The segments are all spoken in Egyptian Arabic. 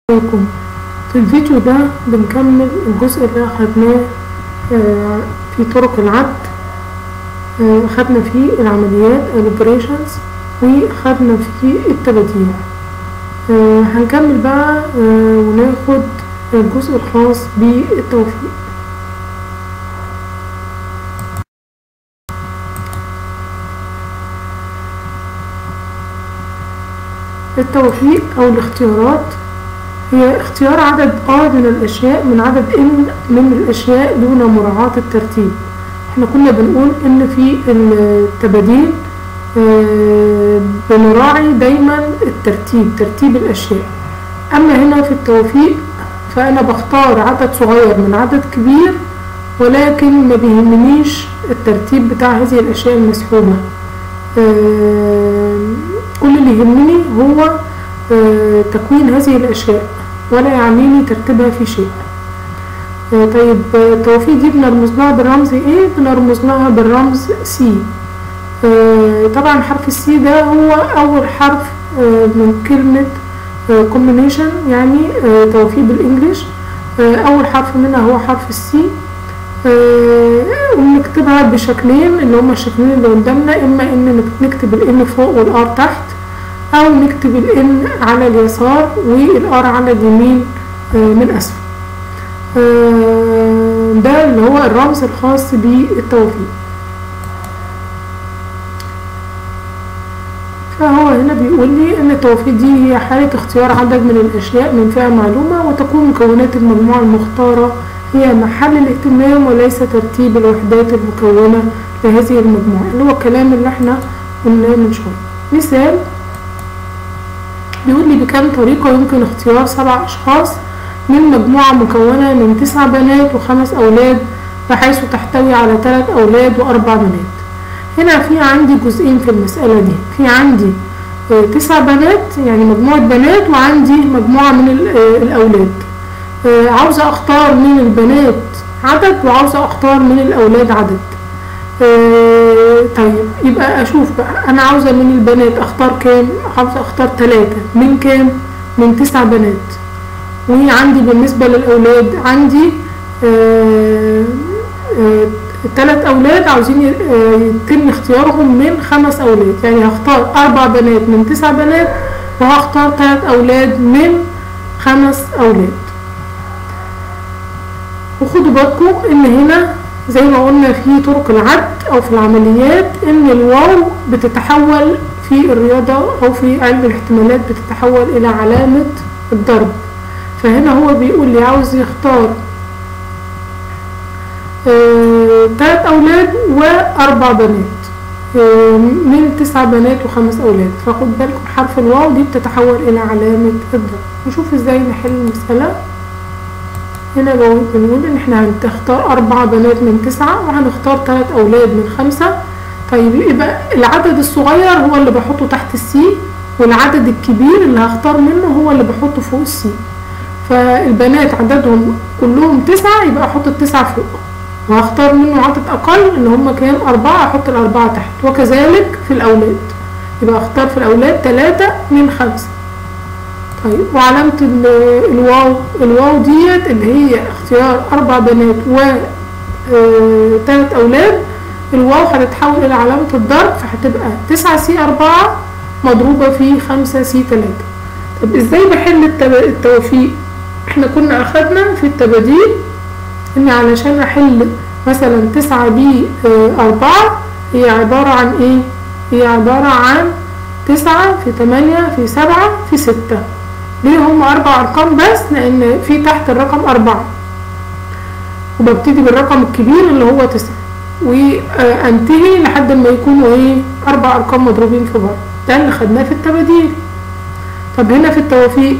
عليكم في الفيديو ده بنكمل الجزء اللي أخدناه آه، في طرق العد آه، أخدنا فيه العمليات الأوبريشنز وأخدنا فيه التباديل آه، هنكمل بقى آه، وناخد الجزء الخاص بالتوفيق التوفيق أو الاختيارات هي اختيار عدد آ من الأشياء من عدد إن من الأشياء دون مراعاة الترتيب احنا كنا بنقول إن في التباديل آه، بنراعي دايما الترتيب ترتيب الأشياء أما هنا في التوفيق فأنا بختار عدد صغير من عدد كبير ولكن ما بيهمنيش الترتيب بتاع هذه الأشياء المسحوبة آه، كل اللي يهمني هو آه، تكوين هذه الأشياء ولا يعنيني ترتيبها في شيء آه، طيب آه، التوفيق دي بنرمز لها بالرمز ايه بنرمز لها بالرمز سي طبعا حرف السي ده هو أول حرف آه، من كلمة كومبينيشن يعني آه، توفيق بالإنجليش آه، أول حرف منها هو حرف السي وبنكتبها بشكلين اللي هما الشكلين اللي قدامنا إما إن نكتب الإن فوق والآر تحت أو نكتب الإن على اليسار والآر على اليمين آه، من أسفل آه، ده اللي هو الرمز الخاص بالتوفيق فهو هنا بيقول لي ان التوفيق دي هي حالة اختيار عدد من الاشياء من فئة معلومة وتكون مكونات المجموعة المختارة هي محل الاهتمام وليس ترتيب الوحدات المكونة لهذه المجموعة اللي هو الكلام اللي احنا قلناه من شوية مثال بيقول لي بكم طريقة يمكن اختيار سبع أشخاص من مجموعة مكونة من تسع بنات وخمس أولاد بحيث تحتوي على ثلاث أولاد وأربع بنات هنا في عندي جزئين في المسألة دي في عندي آه، تسع بنات يعني مجموعة بنات وعندي مجموعة من ال- آه، الأولاد آه، عاوزة أختار من البنات عدد وعاوزة أختار من الأولاد عدد آه، طيب يبقى أشوف بقى أنا عاوزة من البنات أختار كام عاوزة أختار ثلاثة من كام من تسع بنات وعندي بالنسبة للأولاد عندي آه، آه، ثلاث أولاد عاوزين ي- آه، يتم اختيارهم من خمس أولاد يعني هختار أربع بنات من تسع بنات وهختار ثلاث أولاد من خمس أولاد وخدوا بالكم إن هنا زي ما قلنا في طرق العد أو في العمليات إن الواو بتتحول في الرياضة أو في علم الاحتمالات بتتحول إلى علامة الضرب فهنا هو بيقول لي عاوز يختار آه، تلات أولاد وأربع بنات آه، من تسع بنات وخمس أولاد فخد بالكم حرف الواو دي بتتحول إلى علامة الضرب نشوف ازاي نحل المسألة هنا بقول- بنقول إن احنا هنختار أربع بنات من تسعة وهنختار تلات أولاد من خمسة طيب يبقى العدد الصغير هو اللي بحطه تحت السي والعدد الكبير اللي هختار منه هو اللي بحطه فوق السي فالبنات عددهم كلهم تسعة يبقى أحط التسعة فوق وهختار منه عدد أقل اللي هم كام أربعة أحط الأربعة تحت وكذلك في الأولاد يبقى أختار في الأولاد تلاتة من خمسة طيب وعلامة ال- الواو الواو ديت اللي هي اختيار أربع بنات و آه، تلات أولاد الواو هتتحول إلى علامة الضرب فهتبقى تسعة سي أربعة مضروبة في خمسة سي تلاتة طب ازاي بحل التب- التوفيق احنا كنا أخدنا في التباديل ان علشان احل مثلا تسعة بي آه، اربعة هي عبارة عن ايه هي عبارة عن تسعة في تمانية في سبعة في ستة ليه هم اربع ارقام بس لان في تحت الرقم اربعة وببتدي بالرقم الكبير اللي هو تسعة وانتهي لحد ما يكونوا ايه اربع ارقام مضروبين في بعض ده اللي خدناه في التباديل طب هنا في التوفيق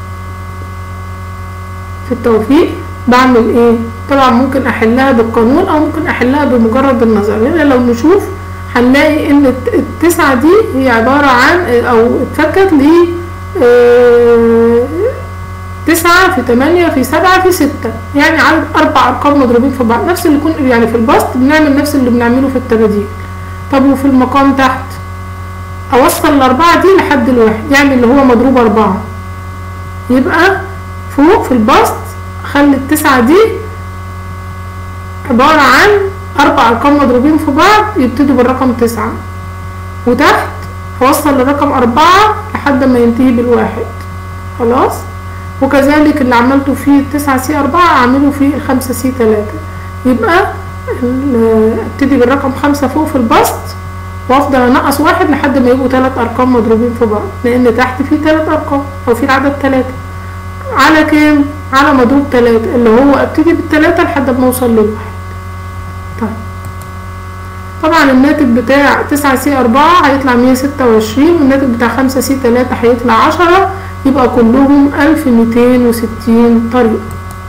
في التوفيق بعمل ايه طبعا ممكن احلها بالقانون او ممكن احلها بمجرد النظر هنا لو نشوف هنلاقي ان الت- التسعة دي هي عبارة عن او اتفكت ل آه، تسعة في تمانية في سبعة في ستة يعني عدد أربع أرقام مضروبين في بعض نفس اللي يكون يعني في البسط بنعمل نفس اللي بنعمله في التباديل طب وفي المقام تحت أوصل الأربعة دي لحد الواحد يعني اللي هو مضروب أربعة يبقى فوق في البسط خلي التسعة دي عبارة عن أربع أرقام مضروبين في بعض يبتدوا بالرقم تسعة وتحت هوصل لرقم أربعة لحد ما ينتهي بالواحد خلاص وكذلك اللي عملته فيه التسعة سي أربعة أعمله فيه الخمسة سي تلاتة يبقى ال- ابتدي بالرقم خمسة فوق في البسط وافضل انقص واحد لحد ما يبقوا تلات ارقام مضروبين في بعض لان تحت فيه تلات ارقام او في العدد تلاتة على كام على مضروب تلاتة اللي هو ابتدي بالتلاتة لحد ما اوصل للواحد طيب طبعا الناتج بتاع تسعة سي أربعة هيطلع مية ستة وعشرين والناتج بتاع خمسة سي تلاتة هيطلع عشرة يبقى كلهم ألف ميتين وستين طريقة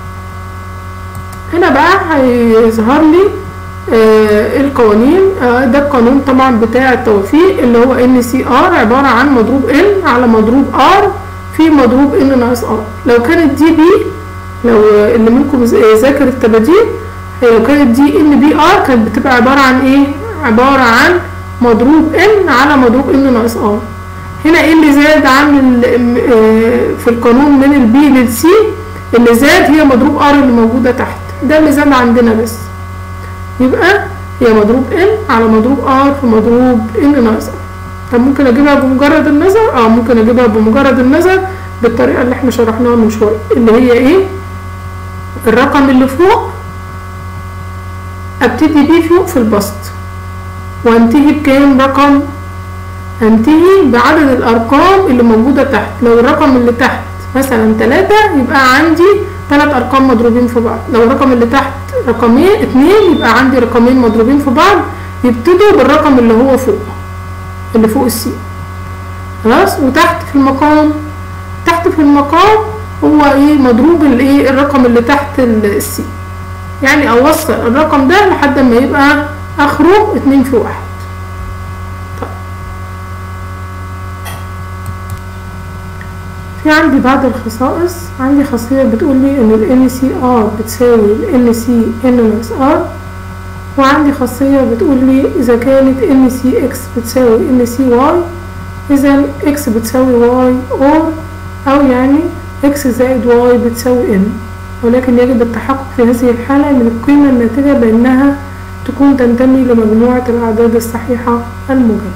هنا بقى هيظهر لي آه القوانين آه ده القانون طبعا بتاع التوفيق اللي هو ان سي ار عبارة عن مضروب ان على مضروب ار في مضروب ان ناقص ار لو كانت دي بي لو آه، اللي منكم ز- آه، ذاكر التباديل هي لو كانت دي ان بي ار كانت بتبقى عبارة عن ايه عبارة عن مضروب ان على مضروب ان ناقص ار هنا ايه اللي زاد عن ال- م- آه، في القانون من البي للسي اللي زاد هي مضروب ار اللي موجودة تحت ده اللي زاد عندنا بس يبقى هي مضروب n على مضروب r في مضروب n ناقص r طب ممكن اجيبها بمجرد النظر اه ممكن اجيبها بمجرد النظر بالطريقة اللي احنا شرحناها من شوية اللي هي ايه الرقم اللي فوق ابتدي بيه فوق في البسط وانتهي بكام رقم هنتهي بعدد الارقام اللي موجودة تحت لو الرقم اللي تحت مثلا تلاتة يبقى عندي تلات ارقام مضروبين في بعض لو الرقم اللي تحت رقمين اتنين يبقى عندي رقمين مضروبين في بعض يبتدوا بالرقم اللي هو فوق اللي فوق السي خلاص وتحت في المقام تحت في المقام هو ايه مضروب الايه الرقم اللي تحت ال- السي يعني اوصل الرقم ده لحد ما يبقى اخره اتنين في واحد طيب. في عندي بعض الخصائص عندي خاصية بتقول لي ان ال NCR بتساوي ال NC N ناقص R وعندي خاصية بتقول لي إذا كانت NCX بتساوي NCY إذا X بتساوي Y or أو يعني X زائد Y بتساوي N ولكن يجب التحقق في هذه الحالة من القيمة الناتجة بأنها تكون تنتمي لمجموعة الأعداد الصحيحة الموجبة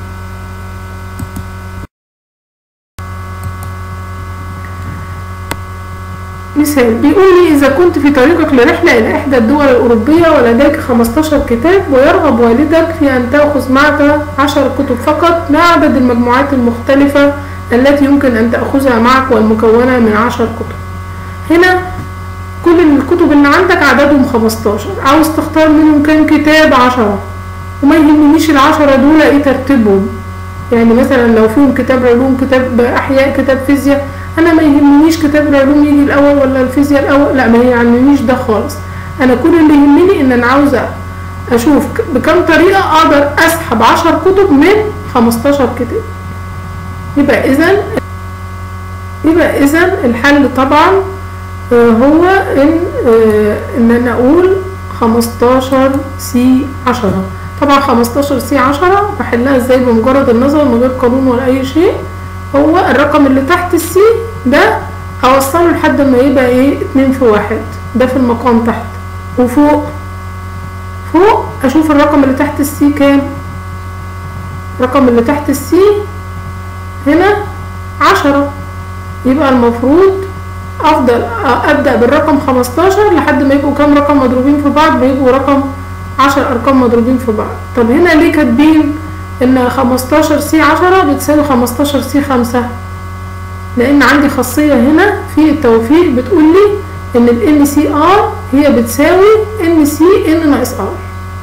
مثال بيقول لي إذا كنت في طريقك لرحلة إلى إحدى الدول الأوروبية ولديك 15 كتاب ويرغب والدك في أن تأخذ معك 10 كتب فقط ما عدد المجموعات المختلفة التي يمكن أن تأخذها معك والمكونة من 10 كتب هنا كل الكتب اللي عندك عددهم 15 عاوز تختار منهم كام كتاب 10 وما يهمنيش العشرة دول ايه ترتيبهم يعني مثلا لو فيهم كتاب علوم كتاب احياء كتاب فيزياء انا ما يهمنيش كتاب العلوم يجي الاول ولا الفيزياء الاول لا ما يعنينيش ده خالص انا كل اللي يهمني ان انا عاوزه اشوف ك- بكم طريقه اقدر اسحب عشر كتب من 15 كتاب يبقى اذا يبقى اذا الحل طبعا آه، هو ان آه، ان انا اقول 15 سي 10 طبعا 15 سي 10 بحلها ازاي بمجرد النظر من غير قانون ولا اي شيء هو الرقم اللي تحت السي ده اوصله لحد ما يبقى ايه اتنين في واحد ده في المقام تحت وفوق فوق اشوف الرقم اللي تحت السي كام الرقم اللي تحت السي هنا عشرة يبقى المفروض افضل ابدا بالرقم 15 لحد ما يبقوا كام رقم مضروبين في بعض بيبقوا رقم 10 ارقام مضروبين في بعض طب هنا ليه كاتبين ان 15 سي 10 بتساوي 15 سي 5 لان عندي خاصيه هنا في التوفيق بتقول لي ان ال سي ار هي بتساوي ان سي ان ناقص ار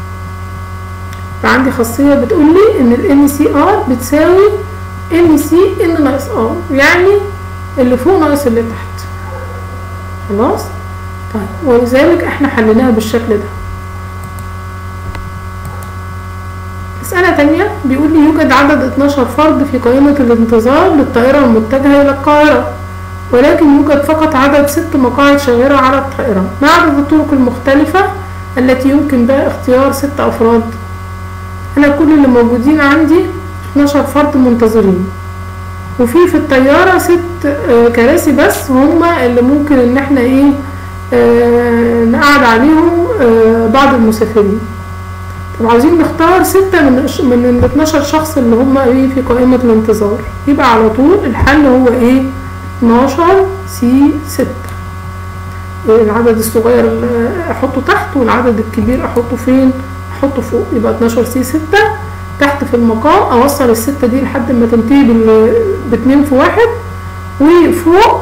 فعندي خاصيه بتقول لي ان ال سي ار بتساوي ان سي ان ناقص ار يعني اللي فوق ناقص اللي تحت خلاص طيب ولذلك احنا حليناها بالشكل ده مسألة تانية بيقول لي يوجد عدد 12 فرد في قائمة الانتظار للطائرة المتجهة إلى القاهرة ولكن يوجد فقط عدد ست مقاعد شاغرة على الطائرة ما عدد الطرق المختلفة التي يمكن بها اختيار ست أفراد أنا كل اللي موجودين عندي 12 فرد منتظرين وفي في الطيارة ست آه، كراسي بس هما اللي ممكن ان احنا ايه آه، نقعد عليهم آه، بعض المسافرين طب عاوزين نختار ستة من الش- من ال 12 شخص اللي هم ايه في قائمة الانتظار يبقى على طول الحل هو ايه 12 سي 6 العدد الصغير اللي احطه تحت والعدد الكبير احطه فين احطه فوق يبقى 12 سي 6 تحت في المقام اوصل الستة دي لحد ما تنتهي بال- باتنين في واحد وفوق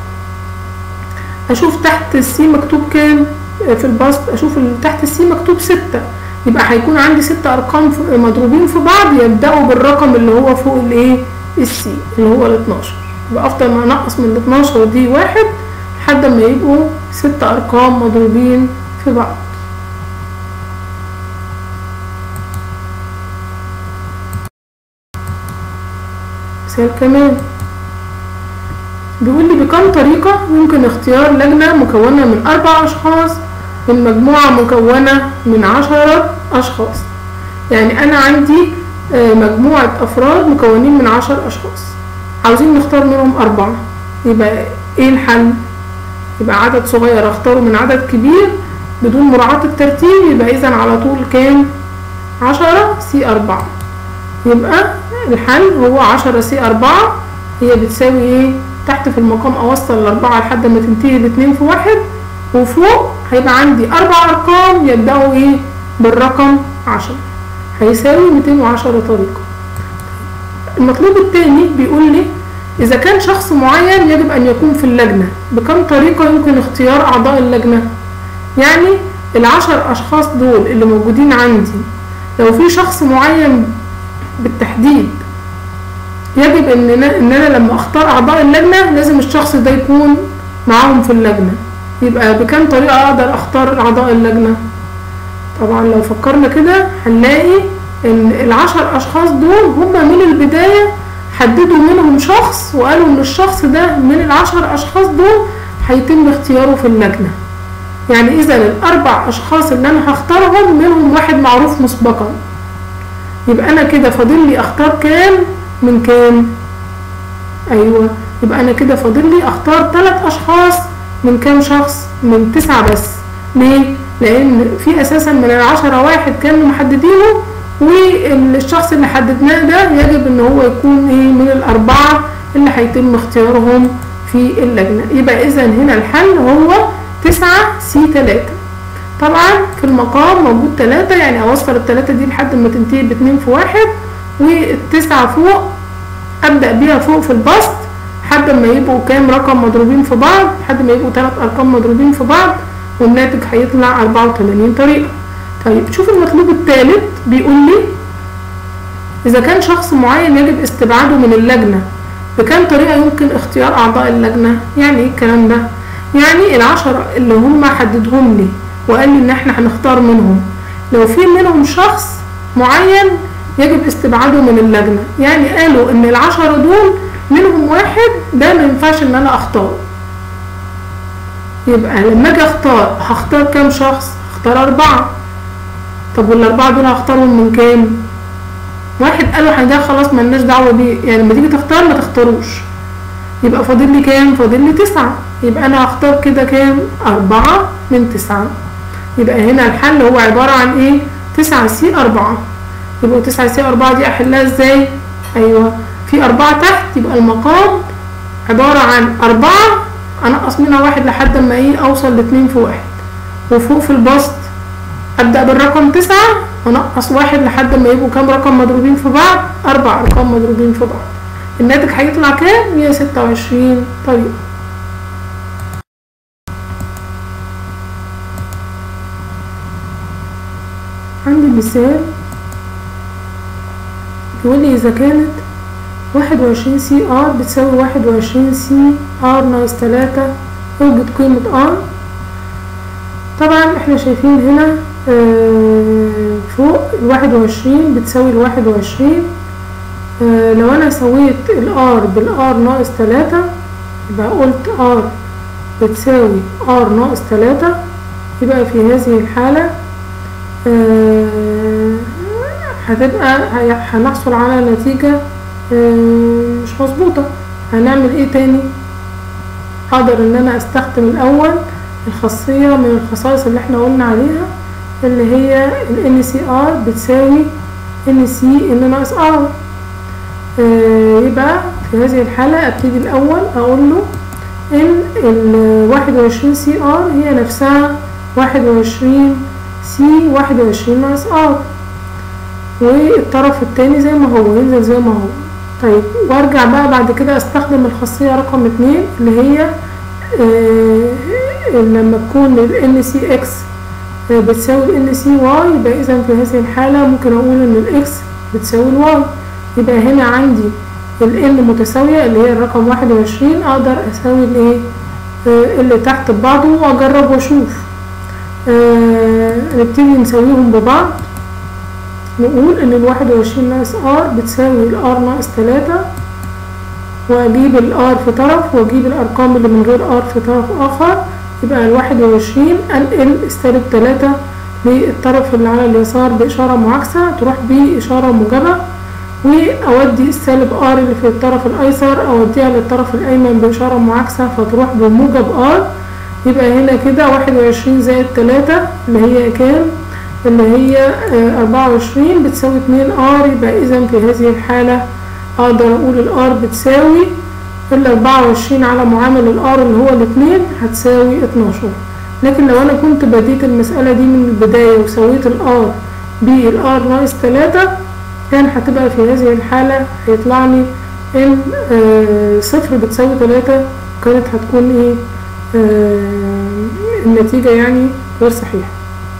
اشوف تحت السي مكتوب كام في البسط اشوف ال- تحت السي مكتوب ستة يبقى هيكون عندي ست ارقام ف- مضروبين في بعض يبداوا بالرقم اللي هو فوق الايه السي اللي هو ال 12 يبقى افضل ما انقص من ال 12 دي واحد لحد ما يبقوا ست ارقام مضروبين في بعض مثال كمان بيقول لي بكم طريقة يمكن اختيار لجنة مكونة من أربع أشخاص من مجموعة مكونة من عشرة أشخاص يعني أنا عندي آه، مجموعة أفراد مكونين من عشر أشخاص عاوزين نختار منهم أربعة يبقى إيه الحل؟ يبقى عدد صغير أختاره من عدد كبير بدون مراعاة الترتيب يبقى إذا على طول كام؟ عشرة سي أربعة يبقى الحل هو عشرة سي أربعة هي بتساوي ايه تحت في المقام اوصل الاربعة لحد ما تنتهي الاتنين في واحد وفوق هيبقى عندي اربع ارقام يبدأوا ايه بالرقم عشرة هيساوي ميتين وعشرة طريقة المطلوب التاني بيقول لي إذا كان شخص معين يجب أن يكون في اللجنة بكم طريقة يمكن اختيار أعضاء اللجنة يعني العشر أشخاص دول اللي موجودين عندي لو في شخص معين بالتحديد يجب ان انا ان انا لما اختار اعضاء اللجنه لازم الشخص ده يكون معاهم في اللجنه يبقى بكم طريقه اقدر اختار اعضاء اللجنه طبعا لو فكرنا كده هنلاقي ان العشر اشخاص دول هم من البدايه حددوا منهم شخص وقالوا ان الشخص ده من العشر اشخاص دول هيتم اختياره في اللجنه يعني اذا الاربع اشخاص اللي انا هختارهم منهم واحد معروف مسبقا يبقى انا كده فاضل لي اختار كام من كام ايوه يبقى انا كده فاضل لي اختار ثلاث اشخاص من كام شخص من تسعة بس ليه لان في اساسا من العشرة واحد كانوا محددينه والشخص اللي حددناه ده يجب ان هو يكون ايه من الاربعة اللي هيتم اختيارهم في اللجنة يبقى اذا هنا الحل هو تسعة سي تلاتة طبعا في المقام موجود تلاتة يعني اوصل التلاتة دي لحد ما تنتهي باتنين في واحد والتسعة فوق ابدأ بيها فوق في البسط لحد ما يبقوا كام رقم مضروبين في بعض لحد ما يبقوا تلات ارقام مضروبين في بعض والناتج هيطلع اربعة وتمانين طريقة طيب شوف المطلوب الثالث بيقول لي اذا كان شخص معين يجب استبعاده من اللجنة بكام طريقة يمكن اختيار اعضاء اللجنة يعني ايه الكلام ده يعني العشرة اللي هم حددهم لي وقال لي ان احنا هنختار منهم لو في منهم شخص معين يجب استبعاده من اللجنة يعني قالوا ان العشرة دول منهم واحد ده ما ينفعش ان انا اختاره يبقى لما اجي اختار هختار كام شخص هختار اربعة طب والاربعة دول هختارهم من كام واحد قالوا ده خلاص ملناش دعوة بيه يعني لما تيجي تختار ما تختاروش يبقى فاضل لي كام فاضل لي تسعة يبقى انا هختار كده كام اربعة من تسعة يبقى هنا الحل هو عبارة عن ايه تسعة سي اربعة يبقى تسعة سي اربعة دي احلها ازاي ايوه في اربعة تحت يبقى المقام عبارة عن اربعة انقص منها واحد لحد ما ايه اوصل لاتنين في واحد وفوق في البسط ابدأ بالرقم تسعة وانقص واحد لحد ما يبقوا كام رقم مضروبين في بعض اربع ارقام مضروبين في بعض الناتج هيطلع كام 126 طريقة عندي مثال بيقول لي إذا كانت واحد وعشرين سي ار بتساوي واحد وعشرين سي ار ناقص تلاتة اوجد قيمة ار طبعا احنا شايفين هنا آه فوق الواحد وعشرين بتساوي الواحد وعشرين آه لو انا سويت الار بالار ناقص تلاتة يبقى قلت ار بتساوي ار ناقص تلاتة يبقى في هذه الحالة آه هتبقى هنحصل على نتيجة آه، مش مظبوطة هنعمل ايه تاني اقدر ان انا استخدم الاول الخاصية من الخصائص اللي احنا قلنا عليها اللي هي ال NCR بتساوي NC ان ناقص R آه، يبقى في هذه الحالة ابتدي الاول اقول له ان ال 21 سي ار هي نفسها 21 سي 21 ناقص ار والطرف التاني زي ما هو ينزل زي ما هو طيب وارجع بقى بعد كده استخدم الخاصية رقم اتنين اللي هي آه لما تكون ال NCX آه بتساوي ال NCY يبقى اذا في هذه الحالة ممكن اقول ان ال X بتساوي ال Y يبقى هنا عندي ال N متساوية اللي هي الرقم واحد وعشرين اقدر اساوي الايه آه اللي تحت ببعضه واجرب واشوف آه نبتدي نساويهم ببعض نقول ان الواحد وعشرين ناقص ار بتساوي الار ناقص تلاتة واجيب الار في طرف واجيب الارقام اللي من غير ار في طرف اخر يبقى الواحد وعشرين انقل السالب تلاتة للطرف اللي على اليسار باشارة معاكسة تروح باشارة موجبة واودي السالب ار اللي في الطرف الايسر اوديها للطرف الايمن باشارة معاكسة فتروح بموجب ار يبقى هنا كده واحد وعشرين زائد تلاتة اللي هي كام اللي هي أربعة وعشرين بتساوي اتنين ار يبقى اذا في هذه الحالة اقدر اقول الار بتساوي الأربعة وعشرين على معامل الار اللي هو الاتنين هتساوي اتناشر لكن لو انا كنت بديت المسألة دي من البداية وسويت الار بالار ناقص تلاتة كان هتبقى في هذه الحالة هيطلع لي ان آه صفر بتساوي تلاتة كانت هتكون ايه آه النتيجة يعني غير صحيحة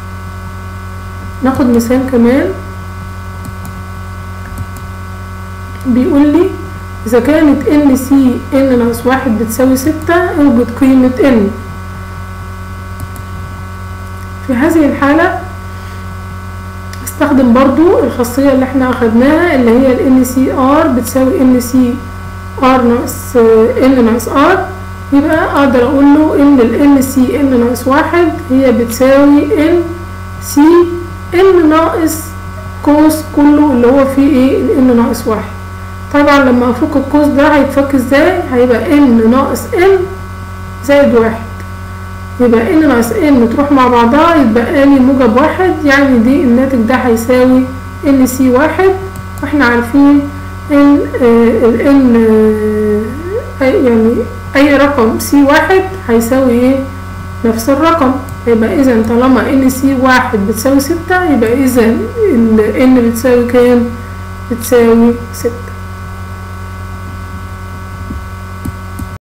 ناخد مثال كمان بيقول لي إذا كانت ان سي ان ناقص واحد بتساوي ستة اوجد قيمة ان في هذه الحالة استخدم برضو الخاصية اللي احنا اخدناها اللي هي ال NCR بتساوي NCR ناقص N ناقص R يبقى اقدر اقول له ان ال NCN ناقص واحد هي بتساوي NC N ناقص قوس كله اللي هو فيه ايه ال N ناقص واحد طبعا لما افك القوس ده هيتفك ازاي هيبقى N ناقص N زائد واحد يبقى ان ناقص ان تروح مع بعضها يتبقى لي موجب واحد يعني دي الناتج ده هيساوي ان سي واحد واحنا عارفين ان ال ان يعني اي رقم سي واحد هيساوي ايه نفس الرقم يبقى اذا طالما ان سي واحد بتساوي ستة يبقى اذا ال ان بتساوي كام بتساوي ستة